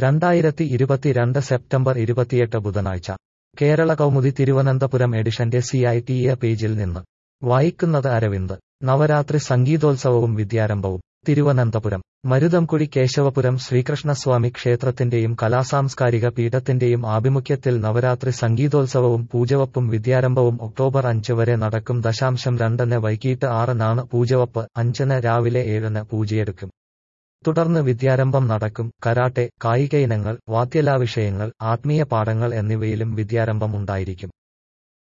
രണ്ടായിരത്തി ഇരുപത്തിരണ്ട് സെപ്റ്റംബർ ഇരുപത്തിയെട്ട് ബുധനാഴ്ച കേരള കൗമുദി തിരുവനന്തപുരം എഡിഷന്റെ സി ഐ ടി എ പേജിൽ നിന്ന് വായിക്കുന്നത് അരവിന്ദ് നവരാത്രി സംഗീതോത്സവവും വിദ്യാരംഭവും തിരുവനന്തപുരം മരുതംകുഴി കേശവപുരം ശ്രീകൃഷ്ണസ്വാമി ക്ഷേത്രത്തിന്റെയും കലാസാംസ്കാരിക പീഠത്തിന്റെയും ആഭിമുഖ്യത്തിൽ നവരാത്രി സംഗീതോത്സവവും പൂജവപ്പും വിദ്യാരംഭവും ഒക്ടോബർ അഞ്ച് വരെ നടക്കും ദശാംശം രണ്ടിന് വൈകിട്ട് ആറിനാണ് പൂജവപ്പ് അഞ്ചിന് രാവിലെ ഏഴിന് പൂജയെടുക്കും തുടർന്ന് വിദ്യാരംഭം നടക്കും കരാട്ടെ കായിക ഇനങ്ങൾ വാദ്യലാവിഷയങ്ങൾ ആത്മീയ പാഠങ്ങൾ എന്നിവയിലും വിദ്യാരംഭം ഉണ്ടായിരിക്കും